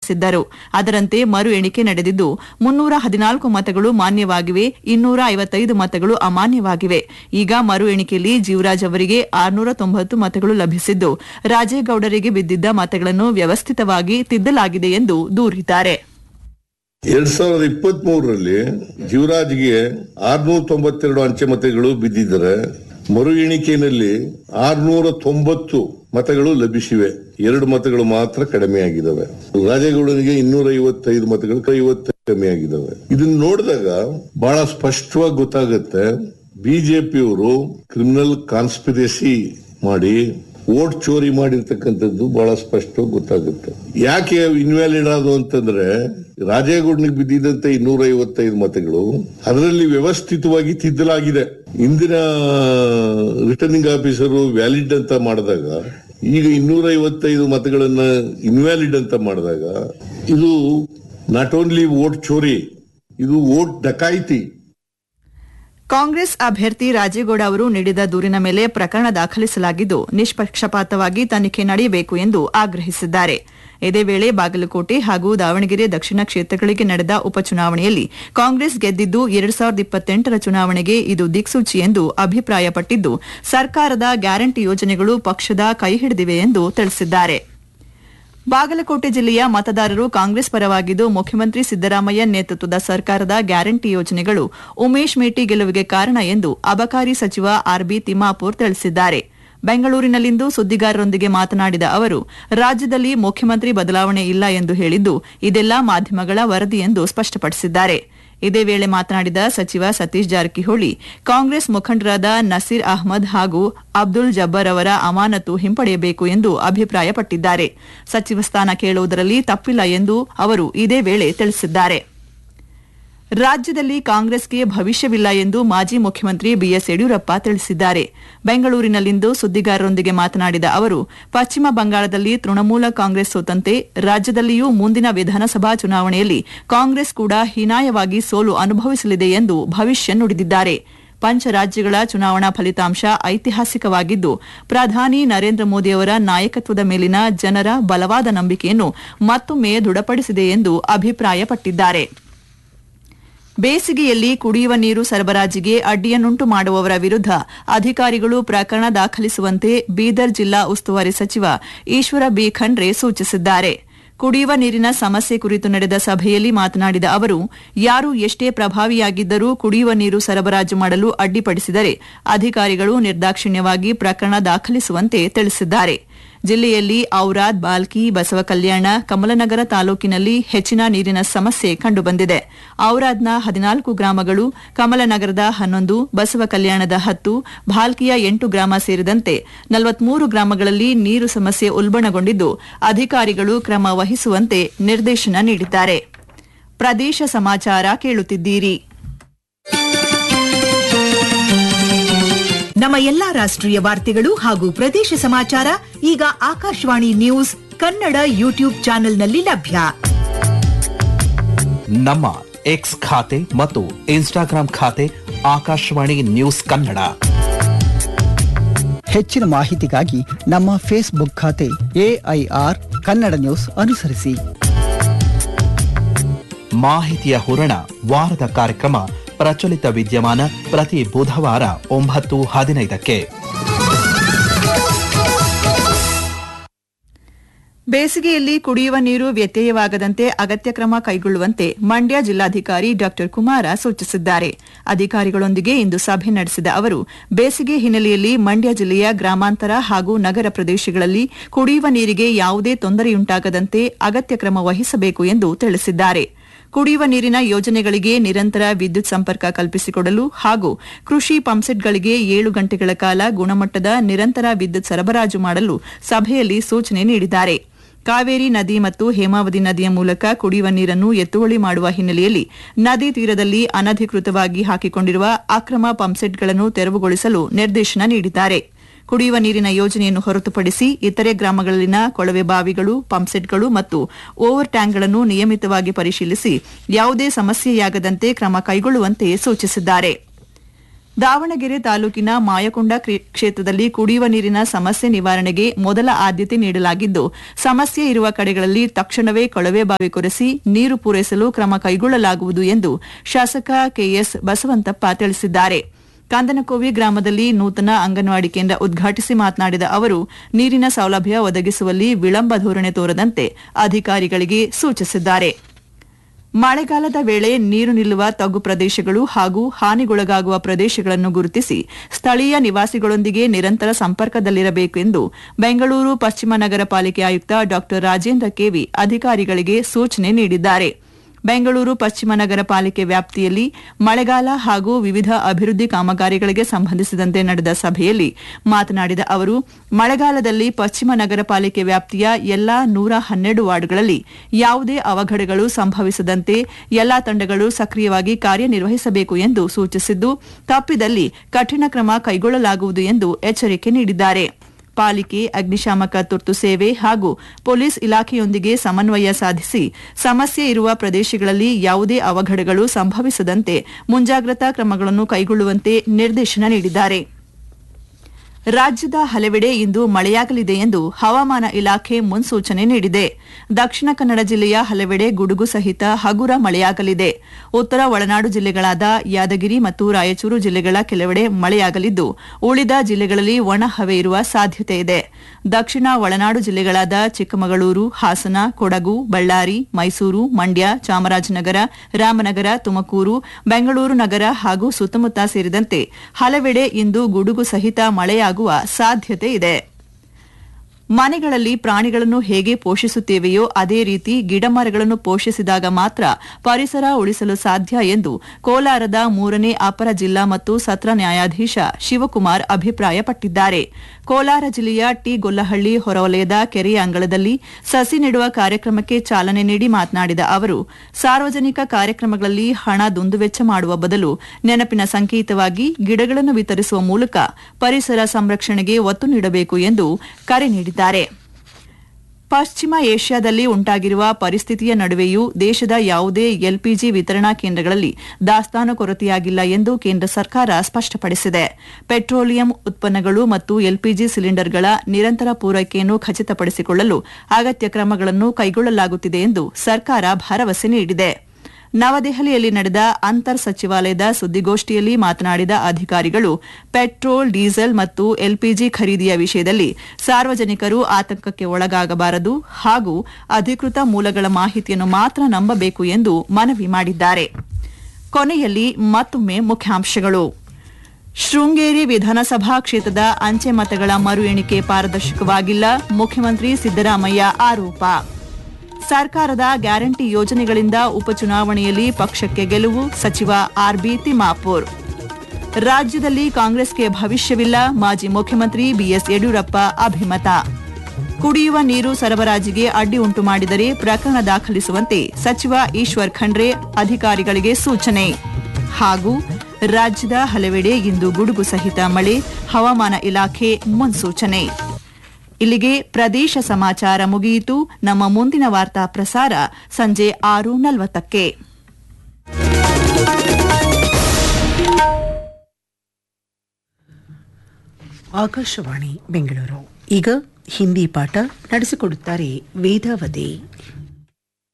ತಿಳಿಸಿದ್ದರು ಅದರಂತೆ ಮರು ಎಣಿಕೆ ನಡೆದಿದ್ದು ಮುನ್ನೂರ ಹದಿನಾಲ್ಕು ಮತಗಳು ಮಾನ್ಯವಾಗಿವೆ ಇನ್ನೂರ ಐವತ್ತೈದು ಮತಗಳು ಅಮಾನ್ಯವಾಗಿವೆ ಈಗ ಮರು ಎಣಿಕೆಯಲ್ಲಿ ಜೀವರಾಜ್ ಅವರಿಗೆ ಆರುನೂರ ತೊಂಬತ್ತು ಮತಗಳು ಲಭಿಸಿದ್ದು ರಾಜೇಗೌಡರಿಗೆ ಬಿದ್ದಿದ್ದ ಮತಗಳನ್ನು ವ್ಯವಸ್ಥಿತವಾಗಿ ತಿದ್ದಲಾಗಿದೆ ಎಂದು ದೂರಿದ್ದಾರೆ ಎರಡ್ ಸಾವಿರದ ಇಪ್ಪತ್ತ್ ಮೂರರಲ್ಲಿ ಜೀವರಾಜ್ಗೆ ಆರ್ನೂರ ತೊಂಬತ್ತೆರಡು ಅಂಚೆ ಮತಗಳು ಬಿದ್ದಿದ್ದರೆ ಮರು ಎಣಿಕೆಯಲ್ಲಿ ಆರ್ನೂರ ತೊಂಬತ್ತು ಮತಗಳು ಲಭಿಸಿವೆ ಎರಡು ಮತಗಳು ಮಾತ್ರ ಕಡಿಮೆಯಾಗಿದ್ದಾವೆ ರಾಜೇಗೌಡನಿಗೆ ಇನ್ನೂರ ಐವತ್ತೈದು ಮತಗಳು ಐವತ್ತು ಕಡಿಮೆಯಾಗಿದ್ದಾವೆ ಇದನ್ನ ನೋಡಿದಾಗ ಬಹಳ ಸ್ಪಷ್ಟವಾಗಿ ಗೊತ್ತಾಗುತ್ತೆ ಬಿಜೆಪಿಯವರು ಕ್ರಿಮಿನಲ್ ಕಾನ್ಸ್ಪಿರಸಿ ಮಾಡಿ ವೋಟ್ ಚೋರಿ ಮಾಡಿರ್ತಕ್ಕಂಥದ್ದು ಬಹಳ ಸ್ಪಷ್ಟವಾಗಿ ಗೊತ್ತಾಗುತ್ತೆ ಯಾಕೆ ಇನ್ವ್ಯಾಲಿಡ್ ಆದವು ಅಂತಂದ್ರೆ ರಾಜೇಗೌಡನಿಗೆ ಬಿದ್ದಿದ್ದಂತ ಇನ್ನೂರ ಐವತ್ತೈದು ಮತಗಳು ಅದರಲ್ಲಿ ವ್ಯವಸ್ಥಿತವಾಗಿ ತಿದ್ದಲಾಗಿದೆ ಇಂದಿನ ರಿಟರ್ನಿಂಗ್ ಆಫೀಸರು ವ್ಯಾಲಿಡ್ ಅಂತ ಮಾಡಿದಾಗ ಈಗ ಇನ್ನೂರ ಐವತ್ತೈದು ಮತಗಳನ್ನ ಇನ್ವ್ಯಾಲಿಡ್ ಅಂತ ಮಾಡಿದಾಗ ಇದು ನಾಟ್ ಓನ್ಲಿ ವೋಟ್ ಚೋರಿ ಇದು ವೋಟ್ ಡಕಾಯಿತಿ ಕಾಂಗ್ರೆಸ್ ಅಭ್ಯರ್ಥಿ ರಾಜೇಗೌಡ ಅವರು ನೀಡಿದ ದೂರಿನ ಮೇಲೆ ಪ್ರಕರಣ ದಾಖಲಿಸಲಾಗಿದ್ದು ನಿಷ್ಪಕ್ಷಪಾತವಾಗಿ ತನಿಖೆ ನಡೆಯಬೇಕು ಎಂದು ಆಗ್ರಹಿಸಿದ್ದಾರೆ ಇದೇ ವೇಳೆ ಬಾಗಲಕೋಟೆ ಹಾಗೂ ದಾವಣಗೆರೆ ದಕ್ಷಿಣ ಕ್ಷೇತ್ರಗಳಿಗೆ ನಡೆದ ಉಪಚುನಾವಣೆಯಲ್ಲಿ ಕಾಂಗ್ರೆಸ್ ಗೆದ್ದಿದ್ದು ಎರಡ್ ಸಾವಿರದ ಇಪ್ಪತ್ತೆಂಟರ ಚುನಾವಣೆಗೆ ಇದು ದಿಕ್ಸೂಚಿ ಎಂದು ಅಭಿಪ್ರಾಯಪಟ್ಟಿದ್ದು ಸರ್ಕಾರದ ಗ್ಯಾರಂಟಿ ಯೋಜನೆಗಳು ಪಕ್ಷದ ಕೈ ಹಿಡಿದಿವೆ ಎಂದು ತಿಳಿಸಿದ್ದಾರೆ ಬಾಗಲಕೋಟೆ ಜಿಲ್ಲೆಯ ಮತದಾರರು ಕಾಂಗ್ರೆಸ್ ಪರವಾಗಿದ್ದು ಮುಖ್ಯಮಂತ್ರಿ ಸಿದ್ದರಾಮಯ್ಯ ನೇತೃತ್ವದ ಸರ್ಕಾರದ ಗ್ಯಾರಂಟಿ ಯೋಜನೆಗಳು ಉಮೇಶ್ ಮೇಟಿ ಗೆಲುವಿಗೆ ಕಾರಣ ಎಂದು ಅಬಕಾರಿ ಸಚಿವ ಆರ್ಬಿ ತಿಮ್ಮಾಪುರ್ ತಿಳಿಸಿದ್ದಾರೆ ಬೆಂಗಳೂರಿನಲ್ಲಿಂದು ಸುದ್ದಿಗಾರರೊಂದಿಗೆ ಮಾತನಾಡಿದ ಅವರು ರಾಜ್ಯದಲ್ಲಿ ಮುಖ್ಯಮಂತ್ರಿ ಬದಲಾವಣೆ ಇಲ್ಲ ಎಂದು ಹೇಳಿದ್ದು ಇದೆಲ್ಲ ಮಾಧ್ಯಮಗಳ ವರದಿ ಎಂದು ಸ್ಪಷ್ಟಪಡಿಸಿದ್ದಾರೆ ಇದೇ ವೇಳೆ ಮಾತನಾಡಿದ ಸಚಿವ ಸತೀಶ್ ಜಾರಕಿಹೊಳಿ ಕಾಂಗ್ರೆಸ್ ಮುಖಂಡರಾದ ನಸೀರ್ ಅಹ್ಮದ್ ಹಾಗೂ ಅಬ್ದುಲ್ ಜಬ್ಬರ್ ಅವರ ಅಮಾನತು ಹಿಂಪಡೆಯಬೇಕು ಎಂದು ಅಭಿಪ್ರಾಯಪಟ್ಟಿದ್ದಾರೆ ಸಚಿವ ಸ್ಥಾನ ಕೇಳುವುದರಲ್ಲಿ ತಪ್ಪಿಲ್ಲ ಎಂದು ಅವರು ಇದೇ ವೇಳೆ ತಿಳಿಸಿದ್ದಾರೆ ರಾಜ್ಯದಲ್ಲಿ ಕಾಂಗ್ರೆಸ್ಗೆ ಭವಿಷ್ಯವಿಲ್ಲ ಎಂದು ಮಾಜಿ ಮುಖ್ಯಮಂತ್ರಿ ಬಿಎಸ್ ಯಡಿಯೂರಪ್ಪ ತಿಳಿಸಿದ್ದಾರೆ ಬೆಂಗಳೂರಿನಲ್ಲಿಂದು ಸುದ್ದಿಗಾರರೊಂದಿಗೆ ಮಾತನಾಡಿದ ಅವರು ಪಶ್ಚಿಮ ಬಂಗಾಳದಲ್ಲಿ ತೃಣಮೂಲ ಕಾಂಗ್ರೆಸ್ ಸೋತಂತೆ ರಾಜ್ಯದಲ್ಲಿಯೂ ಮುಂದಿನ ವಿಧಾನಸಭಾ ಚುನಾವಣೆಯಲ್ಲಿ ಕಾಂಗ್ರೆಸ್ ಕೂಡ ಹೀನಾಯವಾಗಿ ಸೋಲು ಅನುಭವಿಸಲಿದೆ ಎಂದು ಭವಿಷ್ಯ ನುಡಿದಿದ್ದಾರೆ ಪಂಚರಾಜ್ಯಗಳ ಚುನಾವಣಾ ಫಲಿತಾಂಶ ಐತಿಹಾಸಿಕವಾಗಿದ್ದು ಪ್ರಧಾನಿ ನರೇಂದ್ರ ಮೋದಿಯವರ ನಾಯಕತ್ವದ ಮೇಲಿನ ಜನರ ಬಲವಾದ ನಂಬಿಕೆಯನ್ನು ಮತ್ತೊಮ್ಮೆ ದೃಢಪಡಿಸಿದೆ ಎಂದು ಅಭಿಪ್ರಾಯಪಟ್ಟಿದ್ದಾರೆ ಬೇಸಿಗೆಯಲ್ಲಿ ಕುಡಿಯುವ ನೀರು ಸರಬರಾಜಿಗೆ ಅಡ್ಡಿಯನ್ನುಂಟು ಮಾಡುವವರ ವಿರುದ್ಧ ಅಧಿಕಾರಿಗಳು ಪ್ರಕರಣ ದಾಖಲಿಸುವಂತೆ ಬೀದರ್ ಜಿಲ್ಲಾ ಉಸ್ತುವಾರಿ ಸಚಿವ ಈಶ್ವರ ಬಿ ಖಂಡ್ರೆ ಸೂಚಿಸಿದ್ದಾರೆ ಕುಡಿಯುವ ನೀರಿನ ಸಮಸ್ಯೆ ಕುರಿತು ನಡೆದ ಸಭೆಯಲ್ಲಿ ಮಾತನಾಡಿದ ಅವರು ಯಾರು ಎಷ್ಟೇ ಪ್ರಭಾವಿಯಾಗಿದ್ದರೂ ಕುಡಿಯುವ ನೀರು ಸರಬರಾಜು ಮಾಡಲು ಅಡ್ಡಿಪಡಿಸಿದರೆ ಅಧಿಕಾರಿಗಳು ನಿರ್ದಾಕ್ಷಿಣ್ಯವಾಗಿ ಪ್ರಕರಣ ದಾಖಲಿಸುವಂತೆ ತಿಳಿಸಿದ್ದಾರೆ ಜಿಲ್ಲೆಯಲ್ಲಿ ಔರಾದ್ ಬಾಲ್ಕಿ ಬಸವಕಲ್ಯಾಣ ಕಮಲನಗರ ತಾಲೂಕಿನಲ್ಲಿ ಹೆಚ್ಚಿನ ನೀರಿನ ಸಮಸ್ಯೆ ಕಂಡುಬಂದಿದೆ ಔರಾದ್ನ ಹದಿನಾಲ್ಕು ಗ್ರಾಮಗಳು ಕಮಲನಗರದ ಹನ್ನೊಂದು ಬಸವ ಕಲ್ಯಾಣದ ಹತ್ತು ಭಾಲ್ಕಿಯ ಎಂಟು ಗ್ರಾಮ ಸೇರಿದಂತೆ ನಲವತ್ಮೂರು ಗ್ರಾಮಗಳಲ್ಲಿ ನೀರು ಸಮಸ್ಯೆ ಉಲ್ಬಣಗೊಂಡಿದ್ದು ಅಧಿಕಾರಿಗಳು ಕ್ರಮ ವಹಿಸುವಂತೆ ನಿರ್ದೇಶನ ನೀಡಿದ್ದಾರೆ ಪ್ರದೇಶ ಸಮಾಚಾರ ಕೇಳುತ್ತಿದ್ದೀರಿ ನಮ್ಮ ಎಲ್ಲಾ ರಾಷ್ಟ್ರೀಯ ವಾರ್ತೆಗಳು ಹಾಗೂ ಪ್ರದೇಶ ಸಮಾಚಾರ ಈಗ ಆಕಾಶವಾಣಿ ನ್ಯೂಸ್ ಕನ್ನಡ ಯೂಟ್ಯೂಬ್ ಚಾನೆಲ್ನಲ್ಲಿ ಲಭ್ಯ ನಮ್ಮ ಎಕ್ಸ್ ಖಾತೆ ಮತ್ತು ಇನ್ಸ್ಟಾಗ್ರಾಂ ಖಾತೆ ಆಕಾಶವಾಣಿ ನ್ಯೂಸ್ ಕನ್ನಡ ಹೆಚ್ಚಿನ ಮಾಹಿತಿಗಾಗಿ ನಮ್ಮ ಫೇಸ್ಬುಕ್ ಖಾತೆ ಎಐಆರ್ ಕನ್ನಡ ನ್ಯೂಸ್ ಅನುಸರಿಸಿ ಮಾಹಿತಿಯ ಹೂರಣ ವಾರದ ಕಾರ್ಯಕ್ರಮ ಪ್ರಚಲಿತ ವಿದ್ಯಮಾನ ಪ್ರತಿ ಬುಧವಾರ ಒಂಬತ್ತು ಹದಿನೈದಕ್ಕೆ ಬೇಸಿಗೆಯಲ್ಲಿ ಕುಡಿಯುವ ನೀರು ವ್ಯತ್ಯಯವಾಗದಂತೆ ಅಗತ್ಯ ಕ್ರಮ ಕೈಗೊಳ್ಳುವಂತೆ ಮಂಡ್ಯ ಜಿಲ್ಲಾಧಿಕಾರಿ ಡಾ ಕುಮಾರ ಸೂಚಿಸಿದ್ದಾರೆ ಅಧಿಕಾರಿಗಳೊಂದಿಗೆ ಇಂದು ಸಭೆ ನಡೆಸಿದ ಅವರು ಬೇಸಿಗೆ ಹಿನ್ನೆಲೆಯಲ್ಲಿ ಮಂಡ್ಯ ಜಿಲ್ಲೆಯ ಗ್ರಾಮಾಂತರ ಹಾಗೂ ನಗರ ಪ್ರದೇಶಗಳಲ್ಲಿ ಕುಡಿಯುವ ನೀರಿಗೆ ಯಾವುದೇ ತೊಂದರೆಯುಂಟಾಗದಂತೆ ಅಗತ್ಯ ಕ್ರಮ ವಹಿಸಬೇಕು ಎಂದು ತಿಳಿಸಿದ್ದಾರೆ ಕುಡಿಯುವ ನೀರಿನ ಯೋಜನೆಗಳಿಗೆ ನಿರಂತರ ವಿದ್ಯುತ್ ಸಂಪರ್ಕ ಕಲ್ಪಿಸಿಕೊಡಲು ಹಾಗೂ ಕೃಷಿ ಪಂಪ್ಸೆಟ್ಗಳಿಗೆ ಏಳು ಗಂಟೆಗಳ ಕಾಲ ಗುಣಮಟ್ಟದ ನಿರಂತರ ವಿದ್ಯುತ್ ಸರಬರಾಜು ಮಾಡಲು ಸಭೆಯಲ್ಲಿ ಸೂಚನೆ ನೀಡಿದ್ದಾರೆ ಕಾವೇರಿ ನದಿ ಮತ್ತು ಹೇಮಾವತಿ ನದಿಯ ಮೂಲಕ ಕುಡಿಯುವ ನೀರನ್ನು ಎತ್ತುವಳಿ ಮಾಡುವ ಹಿನ್ನೆಲೆಯಲ್ಲಿ ನದಿ ತೀರದಲ್ಲಿ ಅನಧಿಕೃತವಾಗಿ ಹಾಕಿಕೊಂಡಿರುವ ಅಕ್ರಮ ಪಂಪ್ಸೆಟ್ಗಳನ್ನು ತೆರವುಗೊಳಿಸಲು ನಿರ್ದೇಶನ ನೀಡಿದ್ದಾರೆ ಕುಡಿಯುವ ನೀರಿನ ಯೋಜನೆಯನ್ನು ಹೊರತುಪಡಿಸಿ ಇತರೆ ಗ್ರಾಮಗಳಲ್ಲಿನ ಕೊಳವೆ ಬಾವಿಗಳು ಪಂಪ್ಸೆಟ್ಗಳು ಮತ್ತು ಓವರ್ ಟ್ಯಾಂಕ್ಗಳನ್ನು ನಿಯಮಿತವಾಗಿ ಪರಿಶೀಲಿಸಿ ಯಾವುದೇ ಸಮಸ್ಯೆಯಾಗದಂತೆ ಕ್ರಮ ಕೈಗೊಳ್ಳುವಂತೆ ಸೂಚಿಸಿದ್ದಾರೆ ದಾವಣಗೆರೆ ತಾಲೂಕಿನ ಮಾಯಕೊಂಡ ಕ್ರಿ- ಕ್ಷೇತ್ರದಲ್ಲಿ ಕುಡಿಯುವ ನೀರಿನ ಸಮಸ್ಯೆ ನಿವಾರಣೆಗೆ ಮೊದಲ ಆದ್ಯತೆ ನೀಡಲಾಗಿದ್ದು ಸಮಸ್ಯೆ ಇರುವ ಕಡೆಗಳಲ್ಲಿ ತಕ್ಷಣವೇ ಕೊಳವೆ ಬಾವಿ ಕೊರೆಸಿ ನೀರು ಪೂರೈಸಲು ಕ್ರಮ ಕೈಗೊಳ್ಳಲಾಗುವುದು ಎಂದು ಶಾಸಕ ಕೆಎಸ್ ಬಸವಂತಪ್ಪ ತಿಳಿಸಿದ್ದಾರೆ ಕಾಂದನಕೋವಿ ಗ್ರಾಮದಲ್ಲಿ ನೂತನ ಅಂಗನವಾಡಿ ಕೇಂದ್ರ ಉದ್ಘಾಟಿಸಿ ಮಾತನಾಡಿದ ಅವರು ನೀರಿನ ಸೌಲಭ್ಯ ಒದಗಿಸುವಲ್ಲಿ ವಿಳಂಬ ಧೋರಣೆ ತೋರದಂತೆ ಅಧಿಕಾರಿಗಳಿಗೆ ಸೂಚಿಸಿದ್ದಾರೆ ಮಳೆಗಾಲದ ವೇಳೆ ನೀರು ನಿಲ್ಲುವ ತಗ್ಗು ಪ್ರದೇಶಗಳು ಹಾಗೂ ಹಾನಿಗೊಳಗಾಗುವ ಪ್ರದೇಶಗಳನ್ನು ಗುರುತಿಸಿ ಸ್ಥಳೀಯ ನಿವಾಸಿಗಳೊಂದಿಗೆ ನಿರಂತರ ಸಂಪರ್ಕದಲ್ಲಿರಬೇಕು ಎಂದು ಬೆಂಗಳೂರು ಪಶ್ಚಿಮ ನಗರ ಪಾಲಿಕೆ ಆಯುಕ್ತ ಡಾ ರಾಜೇಂದ್ರ ಕೆವಿ ಅಧಿಕಾರಿಗಳಿಗೆ ಸೂಚನೆ ನೀಡಿದ್ದಾರೆ ಬೆಂಗಳೂರು ಪಶ್ಚಿಮ ನಗರ ಪಾಲಿಕೆ ವ್ಯಾಪ್ತಿಯಲ್ಲಿ ಮಳೆಗಾಲ ಹಾಗೂ ವಿವಿಧ ಅಭಿವೃದ್ಧಿ ಕಾಮಗಾರಿಗಳಿಗೆ ಸಂಬಂಧಿಸಿದಂತೆ ನಡೆದ ಸಭೆಯಲ್ಲಿ ಮಾತನಾಡಿದ ಅವರು ಮಳೆಗಾಲದಲ್ಲಿ ಪಶ್ಚಿಮ ನಗರ ಪಾಲಿಕೆ ವ್ಯಾಪ್ತಿಯ ಎಲ್ಲಾ ನೂರ ಹನ್ನೆರಡು ವಾರ್ಡ್ಗಳಲ್ಲಿ ಯಾವುದೇ ಅವಘಡಗಳು ಸಂಭವಿಸದಂತೆ ಎಲ್ಲಾ ತಂಡಗಳು ಸಕ್ರಿಯವಾಗಿ ಕಾರ್ಯನಿರ್ವಹಿಸಬೇಕು ಎಂದು ಸೂಚಿಸಿದ್ದು ತಪ್ಪಿದಲ್ಲಿ ಕಠಿಣ ಕ್ರಮ ಕೈಗೊಳ್ಳಲಾಗುವುದು ಎಂದು ಎಚ್ಚರಿಕೆ ನೀಡಿದ್ದಾರೆ ಪಾಲಿಕೆ ಅಗ್ನಿಶಾಮಕ ತುರ್ತು ಸೇವೆ ಹಾಗೂ ಪೊಲೀಸ್ ಇಲಾಖೆಯೊಂದಿಗೆ ಸಮನ್ವಯ ಸಾಧಿಸಿ ಸಮಸ್ಯೆ ಇರುವ ಪ್ರದೇಶಗಳಲ್ಲಿ ಯಾವುದೇ ಅವಘಡಗಳು ಸಂಭವಿಸದಂತೆ ಮುಂಜಾಗ್ರತಾ ಕ್ರಮಗಳನ್ನು ಕೈಗೊಳ್ಳುವಂತೆ ನಿರ್ದೇಶನ ನೀಡಿದ್ದಾರೆ ರಾಜ್ಯದ ಹಲವೆಡೆ ಇಂದು ಮಳೆಯಾಗಲಿದೆ ಎಂದು ಹವಾಮಾನ ಇಲಾಖೆ ಮುನ್ಸೂಚನೆ ನೀಡಿದೆ ದಕ್ಷಿಣ ಕನ್ನಡ ಜಿಲ್ಲೆಯ ಹಲವೆಡೆ ಗುಡುಗು ಸಹಿತ ಹಗುರ ಮಳೆಯಾಗಲಿದೆ ಉತ್ತರ ಒಳನಾಡು ಜಿಲ್ಲೆಗಳಾದ ಯಾದಗಿರಿ ಮತ್ತು ರಾಯಚೂರು ಜಿಲ್ಲೆಗಳ ಕೆಲವೆಡೆ ಮಳೆಯಾಗಲಿದ್ದು ಉಳಿದ ಜಿಲ್ಲೆಗಳಲ್ಲಿ ಒಣ ಹವೆ ಇರುವ ಸಾಧ್ಯತೆ ಇದೆ ದಕ್ಷಿಣ ಒಳನಾಡು ಜಿಲ್ಲೆಗಳಾದ ಚಿಕ್ಕಮಗಳೂರು ಹಾಸನ ಕೊಡಗು ಬಳ್ಳಾರಿ ಮೈಸೂರು ಮಂಡ್ಯ ಚಾಮರಾಜನಗರ ರಾಮನಗರ ತುಮಕೂರು ಬೆಂಗಳೂರು ನಗರ ಹಾಗೂ ಸುತ್ತಮುತ್ತ ಸೇರಿದಂತೆ ಹಲವೆಡೆ ಇಂದು ಗುಡುಗು ಸಹಿತ ಮಳೆಯಾಗುವ ಸಾಧ್ಯತೆ ಇದೆ ಮನೆಗಳಲ್ಲಿ ಪ್ರಾಣಿಗಳನ್ನು ಹೇಗೆ ಪೋಷಿಸುತ್ತೇವೆಯೋ ಅದೇ ರೀತಿ ಗಿಡಮರಗಳನ್ನು ಪೋಷಿಸಿದಾಗ ಮಾತ್ರ ಪರಿಸರ ಉಳಿಸಲು ಸಾಧ್ಯ ಎಂದು ಕೋಲಾರದ ಮೂರನೇ ಅಪರ ಜಿಲ್ಲಾ ಮತ್ತು ಸತ್ರ ನ್ಯಾಯಾಧೀಶ ಶಿವಕುಮಾರ್ ಅಭಿಪ್ರಾಯಪಟ್ಟಿದ್ದಾರೆ ಕೋಲಾರ ಜಿಲ್ಲೆಯ ಟಿ ಗೊಲ್ಲಹಳ್ಳಿ ಹೊರವಲಯದ ಕೆರೆಯ ಅಂಗಳದಲ್ಲಿ ಸಸಿ ನೆಡುವ ಕಾರ್ಯಕ್ರಮಕ್ಕೆ ಚಾಲನೆ ನೀಡಿ ಮಾತನಾಡಿದ ಅವರು ಸಾರ್ವಜನಿಕ ಕಾರ್ಯಕ್ರಮಗಳಲ್ಲಿ ಹಣ ದುಂದುವೆಚ್ಚ ಮಾಡುವ ಬದಲು ನೆನಪಿನ ಸಂಕೇತವಾಗಿ ಗಿಡಗಳನ್ನು ವಿತರಿಸುವ ಮೂಲಕ ಪರಿಸರ ಸಂರಕ್ಷಣೆಗೆ ಒತ್ತು ನೀಡಬೇಕು ಎಂದು ಕರೆ ನೀಡಿದ್ದಾರೆ ಪಶ್ಚಿಮ ಏಷ್ಯಾದಲ್ಲಿ ಉಂಟಾಗಿರುವ ಪರಿಸ್ಥಿತಿಯ ನಡುವೆಯೂ ದೇಶದ ಯಾವುದೇ ಎಲ್ಪಿಜಿ ವಿತರಣಾ ಕೇಂದ್ರಗಳಲ್ಲಿ ದಾಸ್ತಾನು ಕೊರತೆಯಾಗಿಲ್ಲ ಎಂದು ಕೇಂದ್ರ ಸರ್ಕಾರ ಸ್ಪಷ್ಟಪಡಿಸಿದೆ ಪೆಟ್ರೋಲಿಯಂ ಉತ್ಪನ್ನಗಳು ಮತ್ತು ಎಲ್ಪಿಜಿ ಸಿಲಿಂಡರ್ಗಳ ನಿರಂತರ ಪೂರೈಕೆಯನ್ನು ಖಚಿತಪಡಿಸಿಕೊಳ್ಳಲು ಅಗತ್ಯ ಕ್ರಮಗಳನ್ನು ಕೈಗೊಳ್ಳಲಾಗುತ್ತಿದೆ ಎಂದು ಸರ್ಕಾರ ಭರವಸೆ ನೀಡಿದೆ ನವದೆಹಲಿಯಲ್ಲಿ ನಡೆದ ಅಂತರ್ ಸಚಿವಾಲಯದ ಸುದ್ದಿಗೋಷ್ಠಿಯಲ್ಲಿ ಮಾತನಾಡಿದ ಅಧಿಕಾರಿಗಳು ಪೆಟ್ರೋಲ್ ಡೀಸೆಲ್ ಮತ್ತು ಎಲ್ಪಿಜಿ ಖರೀದಿಯ ವಿಷಯದಲ್ಲಿ ಸಾರ್ವಜನಿಕರು ಆತಂಕಕ್ಕೆ ಒಳಗಾಗಬಾರದು ಹಾಗೂ ಅಧಿಕೃತ ಮೂಲಗಳ ಮಾಹಿತಿಯನ್ನು ಮಾತ್ರ ನಂಬಬೇಕು ಎಂದು ಮನವಿ ಮಾಡಿದ್ದಾರೆ ಕೊನೆಯಲ್ಲಿ ಮತ್ತೊಮ್ಮೆ ಮುಖ್ಯಾಂಶಗಳು ಶೃಂಗೇರಿ ವಿಧಾನಸಭಾ ಕ್ಷೇತ್ರದ ಅಂಚೆ ಮತಗಳ ಮರು ಎಣಿಕೆ ಪಾರದರ್ಶಕವಾಗಿಲ್ಲ ಮುಖ್ಯಮಂತ್ರಿ ಸಿದ್ದರಾಮಯ್ಯ ಆರೋಪ ಸರ್ಕಾರದ ಗ್ಯಾರಂಟಿ ಯೋಜನೆಗಳಿಂದ ಉಪಚುನಾವಣೆಯಲ್ಲಿ ಪಕ್ಷಕ್ಕೆ ಗೆಲುವು ಸಚಿವ ಆರ್ಬಿ ತಿಮ್ಮಾಪುರ್ ರಾಜ್ಯದಲ್ಲಿ ಕಾಂಗ್ರೆಸ್ಗೆ ಭವಿಷ್ಯವಿಲ್ಲ ಮಾಜಿ ಮುಖ್ಯಮಂತ್ರಿ ಬಿಎಸ್ ಯಡಿಯೂರಪ್ಪ ಅಭಿಮತ ಕುಡಿಯುವ ನೀರು ಸರಬರಾಜಿಗೆ ಅಡ್ಡಿ ಉಂಟು ಮಾಡಿದರೆ ಪ್ರಕರಣ ದಾಖಲಿಸುವಂತೆ ಸಚಿವ ಈಶ್ವರ್ ಖಂಡ್ರೆ ಅಧಿಕಾರಿಗಳಿಗೆ ಸೂಚನೆ ಹಾಗೂ ರಾಜ್ಯದ ಹಲವೆಡೆ ಇಂದು ಗುಡುಗು ಸಹಿತ ಮಳೆ ಹವಾಮಾನ ಇಲಾಖೆ ಮುನ್ಸೂಚನೆ ಇಲ್ಲಿಗೆ ಪ್ರದೇಶ ಸಮಾಚಾರ ಮುಗಿಯಿತು ನಮ್ಮ ಮುಂದಿನ ವಾರ್ತಾ ಪ್ರಸಾರ ಸಂಜೆ ಆರು ನಲವತ್ತಕ್ಕೆ ಆಕಾಶವಾಣಿ ಬೆಂಗಳೂರು ಈಗ ಹಿಂದಿ ಪಾಠ ನಡೆಸಿಕೊಡುತ್ತಾರೆ ವೇದಾವತಿ